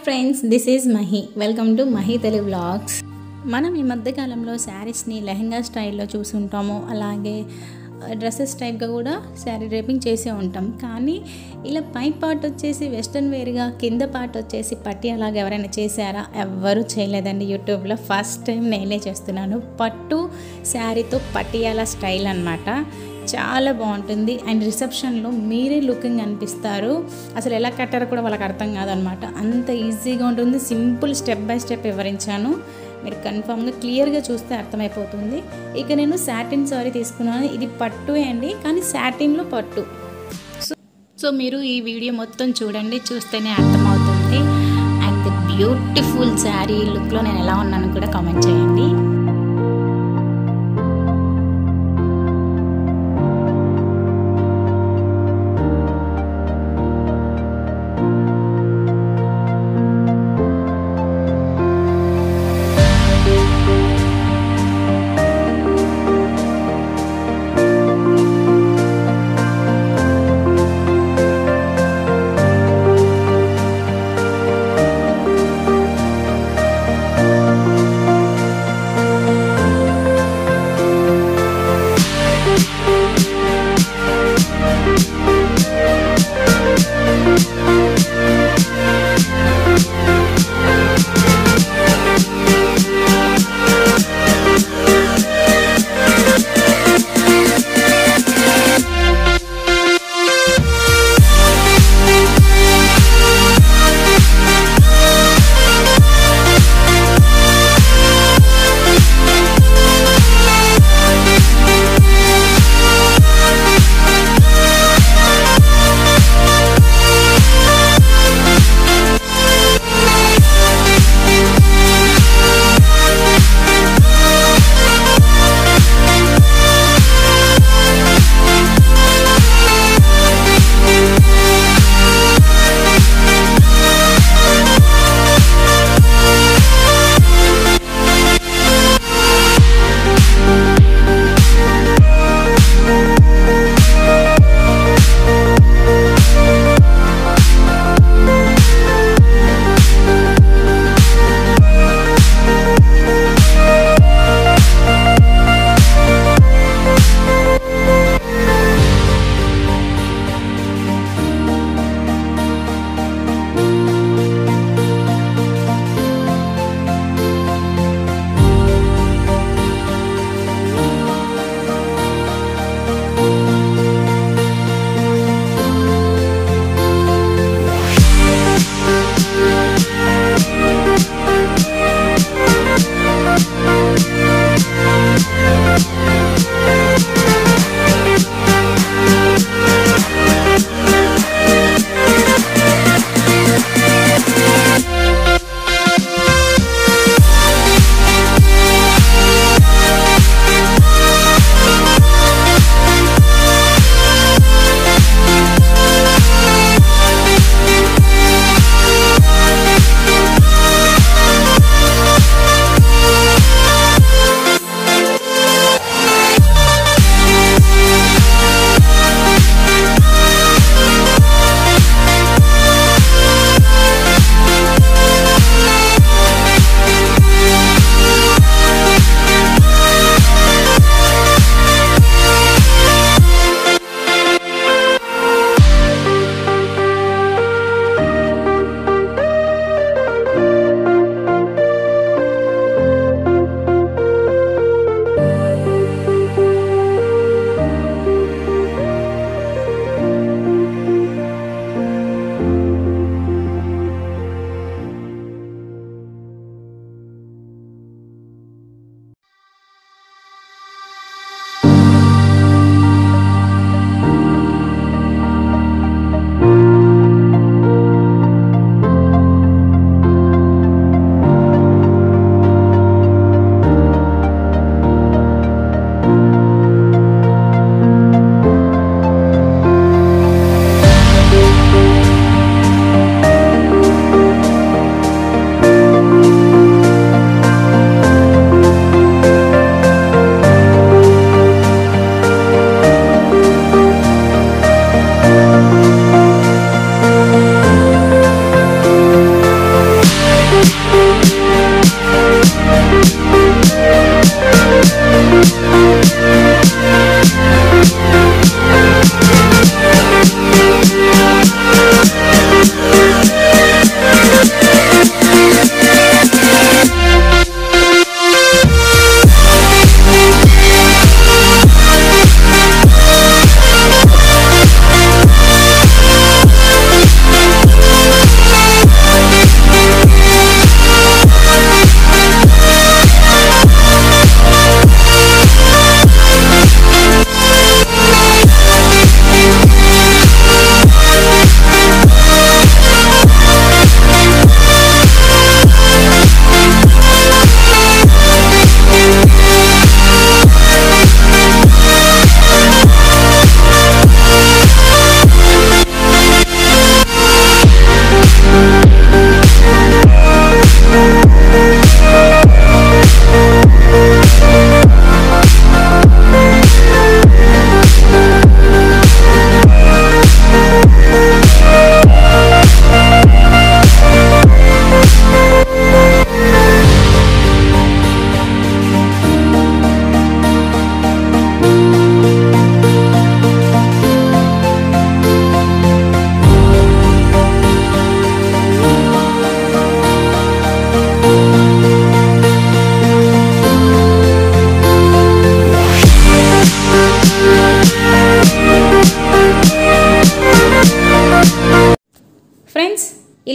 friends this is Mahi welcome to Mahi Telugu vlogs మనం ఈ మధ్యకాలంలో శారీస్ని లెహంగా స్టైల్లో చూసుంటాము అలాగే డ్రెస్సెస్ టైప్గా కూడా శారీ డ్రేపింగ్ చేసే ఉంటాం కానీ ఇలా పై పార్ట్ వచ్చేసి వెస్ట్రన్ వేర్గా కింద పార్ట్ వచ్చేసి పట్టి అలాగ ఎవరైనా చేశారా ఎవ్వరూ చేయలేదండి యూట్యూబ్లో ఫస్ట్ టైం నేనే చేస్తున్నాను పట్టు శారీతో పటియాలా స్టైల్ అనమాట చాలా బాగుంటుంది అండ్ రిసెప్షన్లో మీరే లుకింగ్ అనిపిస్తారు అసలు ఎలా కట్టారో కూడా వాళ్ళకి అర్థం కాదనమాట అంత ఈజీగా ఉంటుంది సింపుల్ స్టెప్ బై స్టెప్ వివరించాను మీరు కన్ఫామ్గా క్లియర్గా చూస్తే అర్థమైపోతుంది ఇక నేను శాటిన్ సారీ తీసుకున్నాను ఇది పట్టు అండి కానీ శాటిన్లో పట్టు సో సో మీరు ఈ వీడియో మొత్తం చూడండి చూస్తేనే అర్థమవుతుంది అండ్ ది బ్యూటిఫుల్ శారీ లుక్లో నేను ఎలా ఉన్నాను కూడా కామెంట్ చేయండి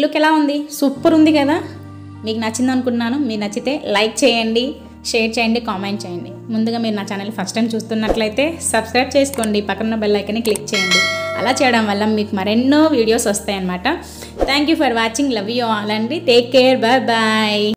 లుక్ ఎలా ఉంది సూపర్ ఉంది కదా మీకు నచ్చింది అనుకున్నాను మీరు నచ్చితే లైక్ చేయండి షేర్ చేయండి కామెంట్ చేయండి ముందుగా మీరు నా ఛానల్ ఫస్ట్ టైం చూస్తున్నట్లయితే సబ్స్క్రైబ్ చేసుకోండి పక్కన బెల్ ఐకన్ని క్లిక్ చేయండి అలా చేయడం వల్ల మీకు మరెన్నో వీడియోస్ వస్తాయన్నమాట thank you for watching love you all అండి టేక్ కేర్ బాయ్ బాయ్